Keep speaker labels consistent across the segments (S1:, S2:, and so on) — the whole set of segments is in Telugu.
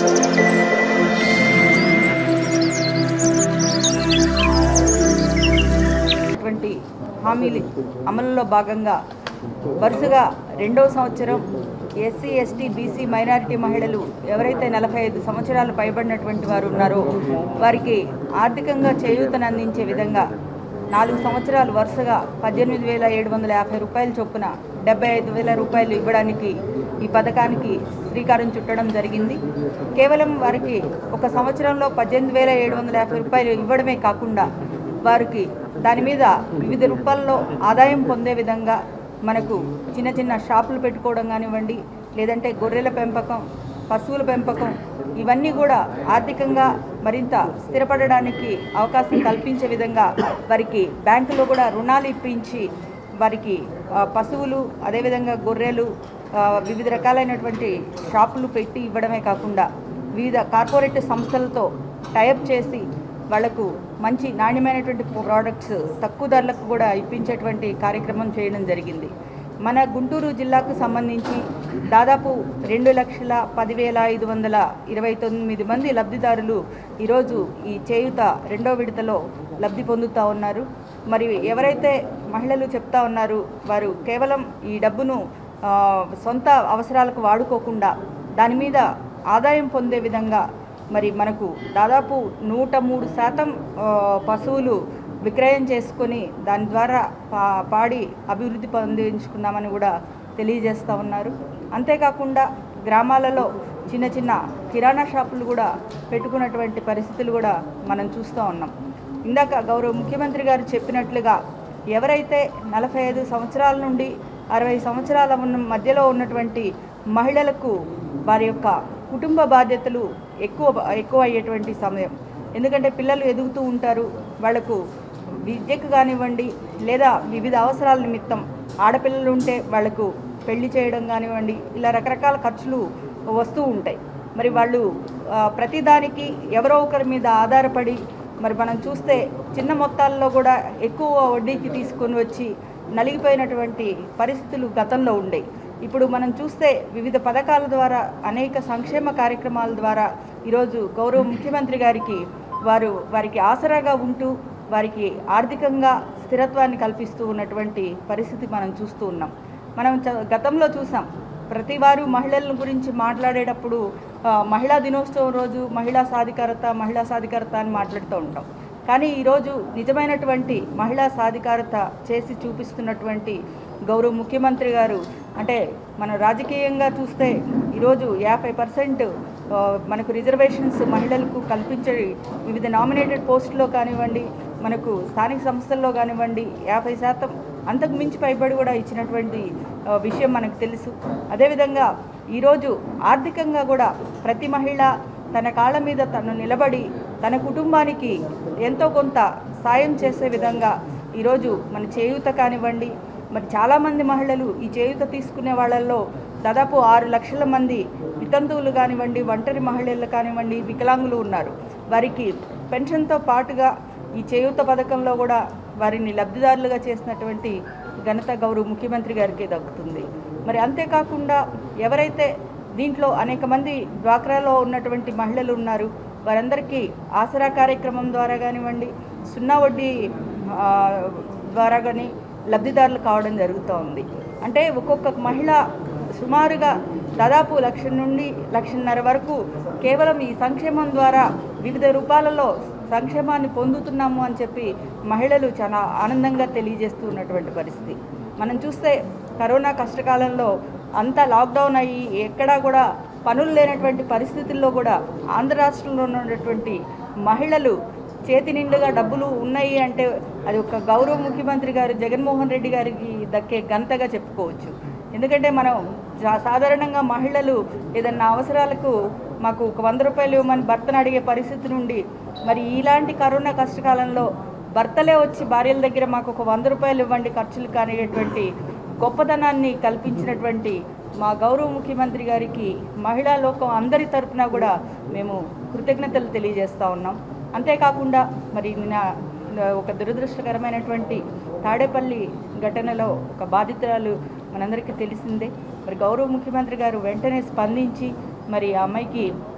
S1: అటువంటి హామీలు అమలులో భాగంగా వరుసగా రెండవ సంవత్సరం ఎస్సీ ఎస్టీ బీసీ మైనారిటీ మహిళలు ఎవరైతే నలభై ఐదు సంవత్సరాలు పైబడినటువంటి వారు ఉన్నారో వారికి ఆర్థికంగా చేయూతను అందించే విధంగా నాలుగు సంవత్సరాలు వరుసగా పద్దెనిమిది వేల ఏడు వందల యాభై రూపాయల చొప్పున డెబ్బై ఐదు వేల రూపాయలు ఇవ్వడానికి ఈ పథకానికి శ్రీకారం చుట్టడం జరిగింది కేవలం వారికి ఒక సంవత్సరంలో పద్దెనిమిది వేల ఏడు వందల యాభై రూపాయలు ఇవ్వడమే కాకుండా వారికి దాని మీద వివిధ రూపాల్లో ఆదాయం పొందే విధంగా మనకు చిన్న చిన్న షాపులు పెట్టుకోవడం కానివ్వండి లేదంటే గొర్రెల పెంపకం పశువుల పెంపకం ఇవన్నీ కూడా ఆర్థికంగా మరింత స్థిరపడడానికి అవకాశం కల్పించే విధంగా వారికి బ్యాంకులో కూడా రుణాలు ఇప్పించి వారికి ఆ, పశువులు అదేవిధంగా గొర్రెలు ఆ, వివిధ రకాలైనటువంటి షాపులు పెట్టి ఇవ్వడమే కాకుండా వివిధ కార్పొరేట్ సంస్థలతో టైప్ చేసి వాళ్లకు మంచి నాణ్యమైనటువంటి ప్రోడక్ట్స్ తక్కువ ధరలకు కూడా ఇప్పించేటువంటి కార్యక్రమం చేయడం జరిగింది మన గుంటూరు జిల్లాకు సంబంధించి దాదాపు రెండు లక్షల పదివేల ఐదు వందల ఇరవై తొమ్మిది మంది లబ్ధిదారులు ఈరోజు ఈ చేయుత రెండో విడతలో లబ్ధి పొందుతూ ఉన్నారు మరి ఎవరైతే మహిళలు చెప్తా ఉన్నారు వారు కేవలం ఈ డబ్బును ఆ, సొంత అవసరాలకు వాడుకోకుండా దాని మీద ఆదాయం పొందే విధంగా మరి మనకు దాదాపు నూట మూడు శాతం ఆ, పశువులు విక్రయం చేసుకొని దాని ద్వారా పా పాడి అభివృద్ధి పొందించుకున్నామని కూడా తెలియజేస్తూ ఉన్నారు అంతేకాకుండా గ్రామాలలో చిన్న చిన్న కిరాణా షాపులు కూడా పెట్టుకున్నటువంటి పరిస్థితులు కూడా మనం చూస్తూ ఉన్నాం ఇందాక గౌరవ ముఖ్యమంత్రి గారు చెప్పినట్లుగా ఎవరైతే నలభై ఐదు సంవత్సరాల నుండి అరవై సంవత్సరాల ఉన్న మధ్యలో ఉన్నటువంటి మహిళలకు వారి యొక్క కుటుంబ బాధ్యతలు ఎక్కువ ఎక్కువ అయ్యేటువంటి సమయం ఎందుకంటే పిల్లలు ఎదుగుతూ ఉంటారు వాళ్లకు విద్యకు కానివ్వండి లేదా వివిధ అవసరాల నిమిత్తం ఆడపిల్లలు ఉంటే వాళ్లకు పెళ్లి చేయడం కానివ్వండి ఇలా రకరకాల ఖర్చులు వస్తూ ఉంటాయి మరి వాళ్ళు ఆ, ప్రతిదానికి ఎవరో ఒకరి మీద ఆధారపడి మరి మనం చూస్తే చిన్న మొత్తాల్లో కూడా ఎక్కువ వడ్డీకి తీసుకొని వచ్చి నలిగిపోయినటువంటి పరిస్థితులు గతంలో ఉండేవి ఇప్పుడు మనం చూస్తే వివిధ పథకాల ద్వారా అనేక సంక్షేమ కార్యక్రమాల ద్వారా ఈరోజు గౌరవ ముఖ్యమంత్రి గారికి వారు వారికి ఆసరాగా ఉంటూ వారికి ఆర్థికంగా స్థిరత్వాన్ని కల్పిస్తూ ఉన్నటువంటి పరిస్థితి మనం చూస్తూ ఉన్నాం మనం చ- గతంలో చూసాం ప్రతి వారు మహిళల గురించి మాట్లాడేటప్పుడు ఆ, మహిళా దినోత్సవం రోజు మహిళా సాధికారత మహిళా సాధికారత అని మాట్లాడుతూ ఉంటాం కానీ ఈరోజు నిజమైనటువంటి మహిళా సాధికారత చేసి చూపిస్తున్నటువంటి గౌరవ ముఖ్యమంత్రి గారు అంటే మన రాజకీయంగా చూస్తే ఈరోజు యాభై పర్సెంట్ మనకు రిజర్వేషన్స్ మహిళలకు కల్పించే వివిధ నామినేటెడ్ పోస్టులో కానివ్వండి మనకు స్థానిక సంస్థల్లో కానివ్వండి యాభై శాతం అంతకు మించి పైబడి కూడా ఇచ్చినటువంటి ఆ, విషయం మనకు తెలుసు అదేవిధంగా ఈరోజు ఆర్థికంగా కూడా ప్రతి మహిళ తన కాళ్ళ మీద తను నిలబడి తన కుటుంబానికి ఎంతో కొంత సాయం చేసే విధంగా ఈరోజు మన చేయూత కానివ్వండి మరి చాలామంది మహిళలు ఈ చేయూత తీసుకునే వాళ్ళల్లో దాదాపు ఆరు లక్షల మంది వితంతువులు కానివ్వండి ఒంటరి మహిళలు కానివ్వండి వికలాంగులు ఉన్నారు వారికి పెన్షన్తో పాటుగా ఈ చేయూత పథకంలో కూడా వారిని లబ్ధిదారులుగా చేసినటువంటి ఘనత గౌరవ ముఖ్యమంత్రి గారికి దక్కుతుంది మరి అంతేకాకుండా ఎవరైతే దీంట్లో అనేక మంది డ్వాక్రాలో ఉన్నటువంటి మహిళలు ఉన్నారు వారందరికీ ఆసరా కార్యక్రమం ద్వారా కానివ్వండి సున్నా వడ్డీ ఆ, ద్వారా కానీ లబ్ధిదారులు కావడం జరుగుతూ ఉంది అంటే ఒక్కొక్క మహిళ సుమారుగా దాదాపు లక్ష నుండి లక్షన్నర వరకు కేవలం ఈ సంక్షేమం ద్వారా వివిధ రూపాలలో సంక్షేమాన్ని పొందుతున్నాము అని చెప్పి మహిళలు చాలా ఆనందంగా తెలియజేస్తూ ఉన్నటువంటి పరిస్థితి మనం చూస్తే కరోనా కష్టకాలంలో అంతా లాక్డౌన్ అయ్యి ఎక్కడా కూడా పనులు లేనటువంటి పరిస్థితుల్లో కూడా ఆంధ్ర రాష్ట్రంలో ఉన్నటువంటి మహిళలు చేతి నిండుగా డబ్బులు ఉన్నాయి అంటే అది ఒక గౌరవ ముఖ్యమంత్రి గారు జగన్మోహన్ రెడ్డి గారికి దక్కే గంతగా చెప్పుకోవచ్చు ఎందుకంటే మనం జా- సాధారణంగా మహిళలు ఏదన్నా అవసరాలకు మాకు ఒక వంద రూపాయలు ఇవ్వమని భర్తను అడిగే పరిస్థితి నుండి మరి ఇలాంటి కరోనా కష్టకాలంలో భర్తలే వచ్చి భార్యల దగ్గర మాకు ఒక వంద రూపాయలు ఇవ్వండి ఖర్చులు కానిటువంటి గొప్పతనాన్ని కల్పించినటువంటి మా గౌరవ ముఖ్యమంత్రి గారికి మహిళా లోకం అందరి తరపున కూడా మేము కృతజ్ఞతలు తెలియజేస్తూ ఉన్నాం అంతేకాకుండా మరి నిన్న ఒక దురదృష్టకరమైనటువంటి తాడేపల్లి ఘటనలో ఒక బాధితురాలు మనందరికీ తెలిసిందే మరి గౌరవ ముఖ్యమంత్రి గారు వెంటనే స్పందించి మరి ఆ అమ్మాయికి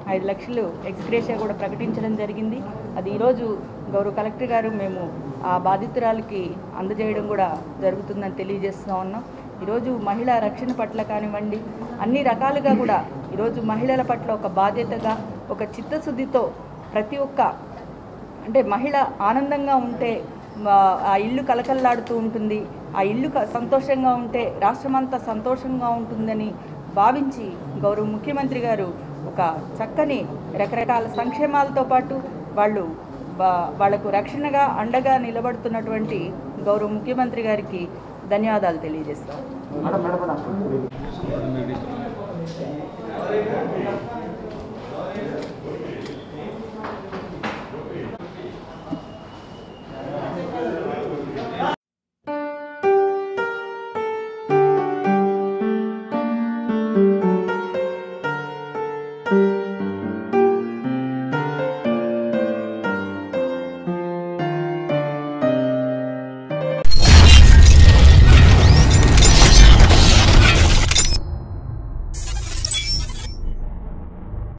S1: ఐదు లక్షలు ఎక్స్గ్రేషియా కూడా ప్రకటించడం జరిగింది అది ఈరోజు గౌరవ కలెక్టర్ గారు మేము ఆ బాధితురాలకి అందజేయడం కూడా జరుగుతుందని తెలియజేస్తూ ఉన్నాం ఈరోజు మహిళా రక్షణ పట్ల కానివ్వండి అన్ని రకాలుగా కూడా ఈరోజు మహిళల పట్ల ఒక బాధ్యతగా ఒక చిత్తశుద్ధితో ప్రతి ఒక్క అంటే మహిళ ఆనందంగా ఉంటే మా- ఆ ఇల్లు కలకల్లాడుతూ ఉంటుంది ఆ ఇల్లు క- సంతోషంగా ఉంటే రాష్ట్రమంతా సంతోషంగా ఉంటుందని భావించి గౌరవ ముఖ్యమంత్రి గారు ఒక చక్కని రకరకాల సంక్షేమాలతో పాటు వాళ్ళు వా- వాళ్లకు రక్షణగా అండగా నిలబడుతున్నటువంటి గౌరవ ముఖ్యమంత్రి గారికి ధన్యవాదాలు తెలియజేస్తాం
S2: మేడం మేడం మేడం